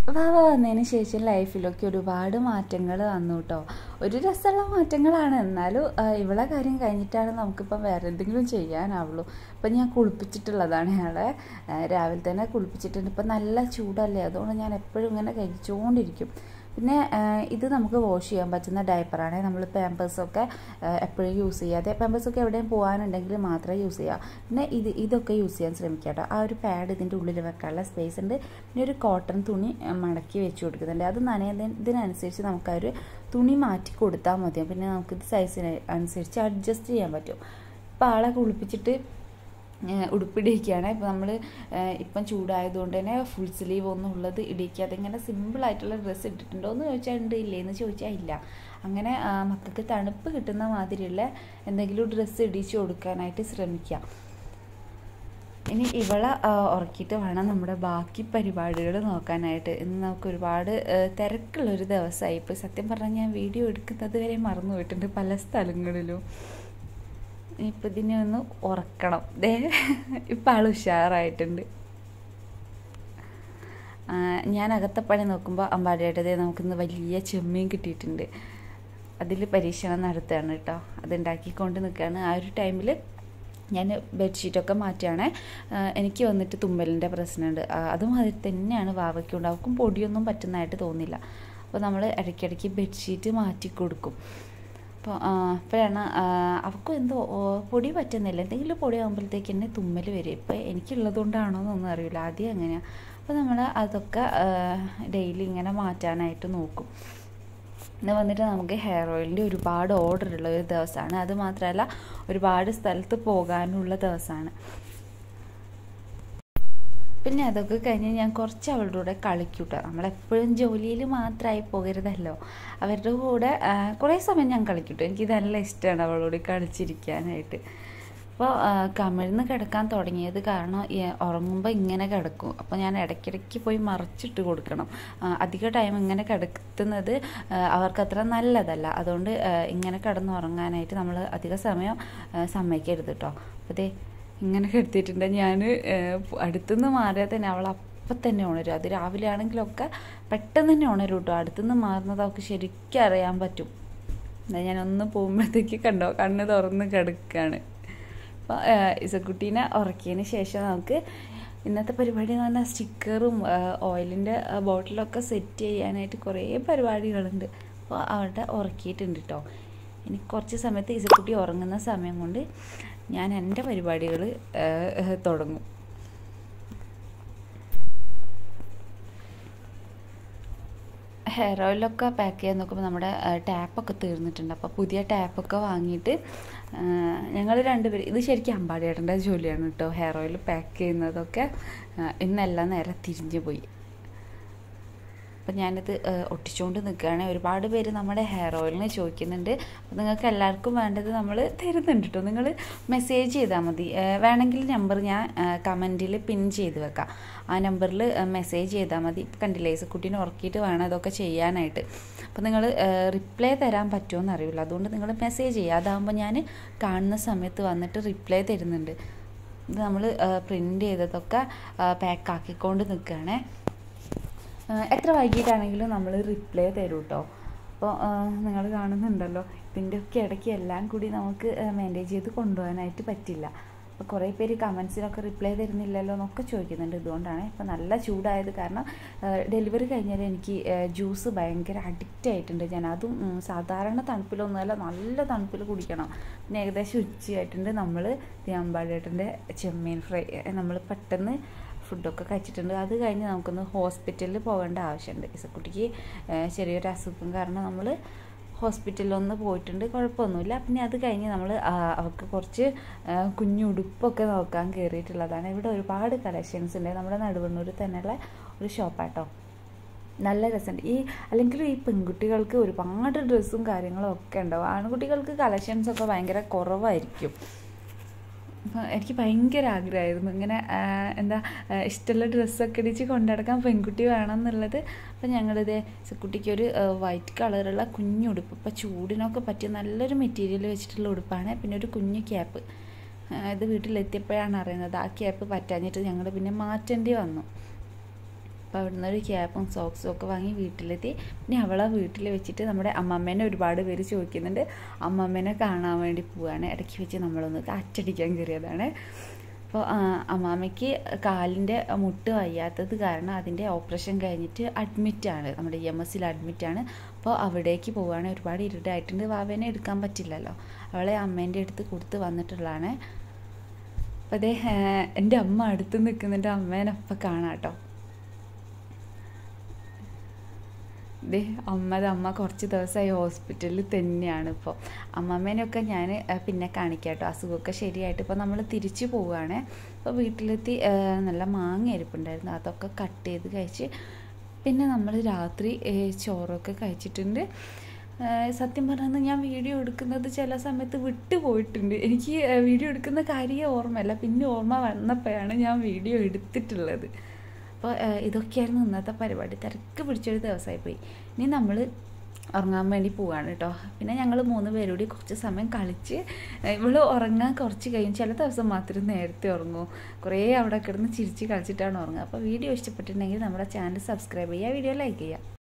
വാവ വന്നതിന് ശേഷം ലൈഫിലൊക്കെ ഒരുപാട് മാറ്റങ്ങൾ വന്നു കേട്ടോ ഒരു രസമുള്ള മാറ്റങ്ങളാണ് എന്നാലും ആ, ഇവളെ കാര്യം കഴിഞ്ഞിട്ടാണ് നമുക്കിപ്പം വേറെ എന്തെങ്കിലും ചെയ്യാനാവുള്ളൂ ഇപ്പം ഞാൻ കുളിപ്പിച്ചിട്ടുള്ളതാണ് ഞങ്ങളെ ആ, രാവിലെ തന്നെ കുളിപ്പിച്ചിട്ടുണ്ട് ഇപ്പം നല്ല ചൂടല്ലേ അതുകൊണ്ട് ഞാൻ എപ്പോഴും ഇങ്ങനെ കഴിച്ചുകൊണ്ടിരിക്കും പിന്നെ ആ, ഇത് നമുക്ക് വാഷ് ചെയ്യാൻ പറ്റുന്ന ഡയപ്പറാണ് നമ്മൾ പാമ്പേഴ്സൊക്കെ എപ്പോഴും യൂസ് ചെയ്യാതെ പാമ്പേഴ്സൊക്കെ എവിടെയും പോകാനുണ്ടെങ്കിൽ മാത്രമേ യൂസ് ചെയ്യുക പിന്നെ ഇത് ഇതൊക്കെ യൂസ് ചെയ്യാൻ ശ്രമിക്കുക കേട്ടോ ആ ഒരു പാഡ് ഇതിൻ്റെ ഉള്ളിൽ വെക്കാനുള്ള സ്പേസ് ഉണ്ട് പിന്നെ ഒരു കോട്ടൺ തുണി ആ, മടക്കി വെച്ച് കൊടുക്കുന്നുണ്ട് അത് നനയുന്നതിനനുസരിച്ച് നമുക്ക് ആ ഒരു തുണി മാറ്റി കൊടുത്താൽ മതി പിന്നെ നമുക്കിത് സൈസിന് അനുസരിച്ച് അഡ്ജസ്റ്റ് ചെയ്യാൻ പറ്റും ഇപ്പോൾ ആളെ കുളിപ്പിച്ചിട്ട് ഏഹ് ഉടുപ്പിടിയിക്കുകയാണ് ഇപ്പം നമ്മൾ ഇപ്പം ചൂടായതുകൊണ്ട് തന്നെ ഫുൾ സ്ലീവ് ഒന്നും ഉള്ളത് ഇടിക്കാതെ ഇങ്ങനെ സിമ്പിളായിട്ടുള്ള ഡ്രസ്സ് ഇട്ടിട്ടുണ്ടോ എന്ന് ചോദിച്ചാൽ ഉണ്ട് ഇല്ലേ എന്ന് ചോദിച്ചാൽ ഇല്ല അങ്ങനെ ആ, മക്കൾക്ക് തണുപ്പ് കിട്ടുന്ന മാതിരിയുള്ള എന്തെങ്കിലും ഡ്രസ്സ് ഇടിച്ചു കൊടുക്കാനായിട്ട് ശ്രമിക്കുക ഇനി ഇവളെ ആ, ഉറക്കിയിട്ട് വേണം നമ്മുടെ ബാക്കി പരിപാടികൾ നോക്കാനായിട്ട് ഇന്ന് നമുക്ക് ഒരുപാട് ആ, തിരക്കുള്ളൊരു ദിവസമായി ഇപ്പോൾ സത്യം പറഞ്ഞാൽ ഞാൻ വീഡിയോ എടുക്കുന്നത് വരെ മറന്നു പോയിട്ടുണ്ട് പല സ്ഥലങ്ങളിലും ഇപ്പം ഇതിനെ ഒന്ന് ഉറക്കണം ദേ ഇപ്പം ആൾ ഉഷാറായിട്ടുണ്ട് ആ, ഞാൻ അകത്തെ പണി നോക്കുമ്പോൾ അമ്പാടിയായിട്ടതേ നമുക്കിന്ന് വലിയ ചെമ്മീൻ കിട്ടിയിട്ടുണ്ട് അതിൽ പരീക്ഷണം നടത്തുകയാണ് കേട്ടോ അതുണ്ടാക്കിക്കൊണ്ട് നിൽക്കുകയാണ് ആ ഒരു ടൈമിൽ ഞാൻ ബെഡ്ഷീറ്റൊക്കെ മാറ്റുകയാണ് എനിക്ക് വന്നിട്ട് തുമ്മലിൻ്റെ പ്രശ്നമുണ്ട് ആ, അതുമാതിരി തന്നെയാണ് വാവയ്ക്കുണ്ട് അവൾക്കും പൊടിയൊന്നും പറ്റുന്നതായിട്ട് തോന്നില്ല അപ്പോൾ നമ്മൾ ഇടയ്ക്കിടയ്ക്ക് ബെഡ്ഷീറ്റ് മാറ്റി കൊടുക്കും അപ്പോൾ അപ്പോഴാണ് അവൾക്കും എന്തോ ഓ, പൊടി പറ്റുന്നില്ല എന്തെങ്കിലും പൊടി ആകുമ്പോഴത്തേക്ക് തന്നെ തുമ്മൽ വരും ഇപ്പോൾ എനിക്കുള്ളതുകൊണ്ടാണോ എന്നൊന്നും അറിയില്ല ആദ്യം അങ്ങനെയാണ് അപ്പോൾ നമ്മൾ അതൊക്കെ ഡെയിലി ഇങ്ങനെ മാറ്റാനായിട്ട് നോക്കും ഇന്ന് വന്നിട്ട് നമുക്ക് ഹെയർ ഓയിലിൻ്റെ ഒരുപാട് ഓർഡർ ഉള്ള ഒരു ദിവസമാണ് അത് മാത്രമല്ല ഒരുപാട് സ്ഥലത്ത് പോകാനുള്ള ദിവസമാണ് പിന്നെ അതൊക്കെ കഴിഞ്ഞ് ഞാൻ കുറച്ച് അവളുടെ കൂടെ കളിക്കൂട്ടോ നമ്മളെപ്പോഴും ജോലിയിൽ മാത്രമായി പോകരുതല്ലോ അവരുടെ കൂടെ ആ, കുറേ സമയം ഞാൻ കളിക്കൂട്ടോ എനിക്ക് നല്ല ഇഷ്ടമാണ് അവളോട് കളിച്ചിരിക്കാനായിട്ട് അപ്പോൾ കമിഴ്ന്ന് കിടക്കാൻ തുടങ്ങിയത് കാരണം ഈ ഉറങ്ങുമ്പോൾ ഇങ്ങനെ കിടക്കും അപ്പോൾ ഞാൻ ഇടയ്ക്കിടയ്ക്ക് പോയി മറിച്ചിട്ട് കൊടുക്കണം ആ, അധിക ടൈം ഇങ്ങനെ കിടത്തുന്നത് ആ, അവർക്കത്ര നല്ലതല്ല അതുകൊണ്ട് ആ, ഇങ്ങനെ കിടന്ന് ഉറങ്ങാനായിട്ട് നമ്മൾ അധിക സമയം ആ, സമ്മതിക്കരുത് കേട്ടോ അപ്പോൾ ദേ ഇങ്ങനെ കിടത്തിയിട്ടുണ്ട് ഞാൻ അടുത്തുനിന്ന് മാറിയാൽ തന്നെ അവൾ അപ്പം തന്നെ ഉണരും അത് രാവിലെ ആണെങ്കിലൊക്കെ പെട്ടെന്ന് തന്നെ ഉണരും കേട്ടോ അടുത്തുനിന്ന് മാറുന്നത് അവൾക്ക് ശരിക്കും അറിയാൻ പറ്റും എന്നാ ഞാനൊന്ന് പോകുമ്പോഴത്തേക്ക് കണ്ടോ കണ്ണ് തുറന്ന് കിടക്കുകയാണ് അപ്പോൾ ഇസക്കുട്ടീനെ ഉറക്കിയതിന് ശേഷം നമുക്ക് ഇന്നത്തെ പരിപാടി എന്ന് പറഞ്ഞാൽ സ്റ്റിക്കറും ഓയിലിൻ്റെ ബോട്ടിലൊക്കെ സെറ്റ് ചെയ്യാനായിട്ട് കുറേ പരിപാടികളുണ്ട് അപ്പോൾ അവളുടെ ഉറക്കിയിട്ടുണ്ട് കേട്ടോ ഇനി കുറച്ച് സമയത്ത് ഇസക്കുട്ടി ഉറങ്ങുന്ന സമയം കൊണ്ട് ഞാൻ എൻ്റെ പരിപാടികൾ തുടങ്ങും ഹെയർ ഓയിലൊക്കെ പാക്ക് ചെയ്യാൻ നോക്കുമ്പോൾ നമ്മുടെ ടാപ്പൊക്കെ തീർന്നിട്ടുണ്ട് അപ്പോൾ പുതിയ ടാപ്പൊക്കെ വാങ്ങിയിട്ട് ഞങ്ങൾ രണ്ടുപേരും ഇത് ശരിക്കും അമ്പാടിയേട്ടൻ്റെ ജോലിയാണ് കേട്ടോ ഹെയർ ഓയിൽ പാക്ക് ചെയ്യുന്നതൊക്കെ ആ, ഇന്നെല്ലാം നേരെ തിരിഞ്ഞു പോയി അപ്പം ഞാനിത് ഏഹ്, ഒട്ടിച്ചുകൊണ്ട് നിൽക്കുകയാണ് ഒരുപാട് പേര് നമ്മുടെ ഹെയർ ഓയിലിന് ചോദിക്കുന്നുണ്ട് അപ്പോൾ നിങ്ങൾക്ക് എല്ലാവർക്കും വേണ്ടത് നമ്മൾ തരുന്നുണ്ട് കേട്ടോ നിങ്ങൾ മെസ്സേജ് ചെയ്താൽ മതി ഏഹ്, വേണമെങ്കിൽ നമ്പർ ഞാൻ കമൻറ്റിൽ പിൻ ചെയ്ത് വെക്കാം ആ നമ്പറിൽ മെസ്സേജ് ചെയ്താൽ മതി ഇപ്പം കണ്ടില്ലേ കുട്ടീനെ ഉറക്കിയിട്ട് വേണം ഇതൊക്കെ ചെയ്യാനായിട്ട് അപ്പോൾ നിങ്ങൾ റിപ്ലൈ തരാൻ പറ്റുമോ അറിയില്ല അതുകൊണ്ട് നിങ്ങൾ മെസ്സേജ് ചെയ്യുക അതാകുമ്പോൾ ഞാൻ കാണുന്ന സമയത്ത് വന്നിട്ട് റിപ്ലൈ തരുന്നുണ്ട് ഇത് നമ്മൾ പ്രിൻ്റ് ചെയ്തതൊക്കെ പാക്ക് ആക്കിക്കൊണ്ട് നിൽക്കുകയാണേ ആഹ് എത്ര വൈകിട്ടാണെങ്കിലും നമ്മൾ റിപ്ലൈ തരും കേട്ടോ അപ്പോൾ നിങ്ങൾ കാണുന്നുണ്ടല്ലോ ഇതിൻ്റെയൊക്കെ ഇടയ്ക്ക് എല്ലാം കൂടി നമുക്ക് മാനേജ് ചെയ്ത് കൊണ്ടുപോകാനായിട്ട് പറ്റില്ല അപ്പോൾ കുറേ പേര് കമൻസിനൊക്കെ റിപ്ലൈ തരുന്നില്ലല്ലോ എന്നൊക്കെ ചോദിക്കുന്നുണ്ട് ഇതുകൊണ്ടാണ് ഇപ്പോൾ നല്ല ചൂടായത് കാരണം ഡെലിവറി കഴിഞ്ഞാൽ എനിക്ക് ജ്യൂസ് ഭയങ്കര അഡിക്റ്റ് ആയിട്ടുണ്ട് ഞാൻ അതും ഉം, സാധാരണ തണുപ്പിലൊന്നുമല്ല നല്ല തണുപ്പിൽ കുടിക്കണം പിന്നെ ഏകദേശം ഉച്ചയായിട്ടുണ്ട് നമ്മൾ അമ്പാടേട്ടൻ്റെ ചെമ്മീൻ ഫ്രൈ നമ്മൾ പെട്ടെന്ന് ഫുഡൊക്കെ കഴിച്ചിട്ടുണ്ട് അത് കഴിഞ്ഞ് നമുക്കൊന്ന് ഹോസ്പിറ്റലിൽ പോകേണ്ട ആവശ്യമുണ്ട് ഇസക്കുട്ടിക്ക് ഏഹ്, ചെറിയൊരു അസുഖം കാരണം നമ്മൾ ഹോസ്പിറ്റലിലൊന്ന് പോയിട്ടുണ്ട് കുഴപ്പമൊന്നുമില്ല പിന്നെ അത് കഴിഞ്ഞ് നമ്മൾ അവർക്ക് കുറച്ച് ആ, കുഞ്ഞുടുപ്പൊക്കെ നോക്കാൻ കയറിയിട്ടുള്ളതാണ് ഇവിടെ ഒരുപാട് കളക്ഷൻസ് ഉണ്ട് നമ്മുടെ നടുവണ്ണൂർ തന്നെയുള്ള ഒരു ഷോപ്പാട്ടോ നല്ല രസമുണ്ട് ഈ അല്ലെങ്കിൽ ഈ പെൺകുട്ടികൾക്ക് ഒരുപാട് ഡ്രസ്സും കാര്യങ്ങളും ഒക്കെ ഉണ്ടാവും ആൺകുട്ടികൾക്ക് കളക്ഷൻസ് ഒക്കെ ഭയങ്കര കുറവായിരിക്കും അപ്പോൾ എനിക്ക് ഭയങ്കര ആഗ്രഹമായിരുന്നു ഇങ്ങനെ ആ, എന്താ ആ, ഇഷ്ടമുള്ള ഡ്രസ്സൊക്കെ ഇടിച്ച് കൊണ്ടുനടക്കാൻ പെൺകുട്ടി വേണം എന്നുള്ളത് അപ്പം ഞങ്ങളിത് കുട്ടിക്ക് ഒരു വൈറ്റ് കളറുള്ള കുഞ്ഞുടുപ്പ് ഇപ്പോൾ ചൂടിനൊക്കെ പറ്റിയ നല്ലൊരു മെറ്റീരിയൽ വെച്ചിട്ടുള്ള ഉടുപ്പാണ് പിന്നെ ഒരു കുഞ്ഞു ക്യാപ്പ് ഇത് വീട്ടിലെത്തിയപ്പോഴാണ് അറിയുന്നത് ആ ക്യാപ്പ് പറ്റാഞ്ഞിട്ട് ഞങ്ങൾ പിന്നെ മാറ്റേണ്ടി വന്നു അപ്പോൾ അവിടുന്ന് ഒരു ക്യാപ്പും സോക്സും ഒക്കെ വാങ്ങി വീട്ടിലെത്തി പിന്നെ അവളെ വീട്ടിൽ വെച്ചിട്ട് നമ്മുടെ അമ്മമ്മേനെ ഒരുപാട് പേര് ചോദിക്കുന്നുണ്ട് അമ്മമ്മേനെ കാണാൻ വേണ്ടി പോവാണ് ഇടയ്ക്ക് വെച്ച് നമ്മളൊന്ന് കാറ്റടിക്കാൻ കയറിയതാണ് അപ്പോൾ അമ്മാമ്മയ്ക്ക് കാലിൻ്റെ മുട്ട് വയ്യാത്തത് കാരണം അതിൻ്റെ ഓപ്പറേഷൻ കഴിഞ്ഞിട്ട് അഡ്മിറ്റാണ് നമ്മുടെ ഇ എം എസിൽ അഡ്മിറ്റാണ് അപ്പോൾ അവിടേക്ക് പോവുകയാണ് ഒരുപാട് ഇരുട്ടായിട്ടുണ്ട് വാവേനെ എടുക്കാൻ പറ്റില്ലല്ലോ അവളെ അമ്മേൻ്റെ അടുത്ത് കൊടുത്ത് വന്നിട്ടുള്ളതാണ് അപ്പോൾ അതേ എൻ്റെ അമ്മ അടുത്ത് നിൽക്കുന്നുണ്ട് അമ്മേനെ അപ്പം കാണാം കേട്ടോ ദേ അമ്മത് അമ്മ കുറച്ച് ദിവസമായി ഹോസ്പിറ്റലിൽ തന്നെയാണ് ഇപ്പോൾ അമ്മമ്മേനെയൊക്കെ ഞാൻ പിന്നെ കാണിക്കാം കേട്ടോ അസുഖമൊക്കെ ശരിയായിട്ട് ഇപ്പോൾ നമ്മൾ തിരിച്ചു പോവുകയാണ് അപ്പോൾ വീട്ടിലെത്തി നല്ല മാങ്ങ ഇരിപ്പുണ്ടായിരുന്നു അതൊക്കെ കട്ട് ചെയ്ത് കഴിച്ച് പിന്നെ നമ്മൾ രാത്രി ചോറൊക്കെ കഴിച്ചിട്ടുണ്ട് സത്യം പറഞ്ഞാൽ ഞാൻ വീഡിയോ എടുക്കുന്നത് ചില സമയത്ത് വിട്ടു പോയിട്ടുണ്ട് എനിക്ക് വീഡിയോ എടുക്കുന്ന കാര്യമേ ഓർമ്മയില്ല പിന്നെ ഓർമ്മ വന്നപ്പോഴാണ് ഞാൻ വീഡിയോ എടുത്തിട്ടുള്ളത് അപ്പോൾ ഇതൊക്കെയായിരുന്നു ഇന്നത്തെ പരിപാടി തിരക്ക് പിടിച്ചൊരു ദിവസമായി പോയി ഇനി നമ്മൾ ഉറങ്ങാൻ വേണ്ടി പോവാണ് കേട്ടോ പിന്നെ ഞങ്ങൾ മൂന്ന് പേരോട് കുറച്ച് സമയം കളിച്ച് ഇവള് ഉറങ്ങാൻ കുറച്ച് കഴിയും ചില ദിവസം മാത്രം നേരത്തെ ഉറങ്ങും കുറേ അവിടെ കിടന്ന് ചിരിച്ച് കളിച്ചിട്ടാണ് ഉറങ്ങുക അപ്പോൾ വീഡിയോ ഇഷ്ടപ്പെട്ടിട്ടുണ്ടെങ്കിൽ നമ്മുടെ ചാനൽ സബ്സ്ക്രൈബ് ചെയ്യുക വീഡിയോ ലൈക്ക് ചെയ്യുക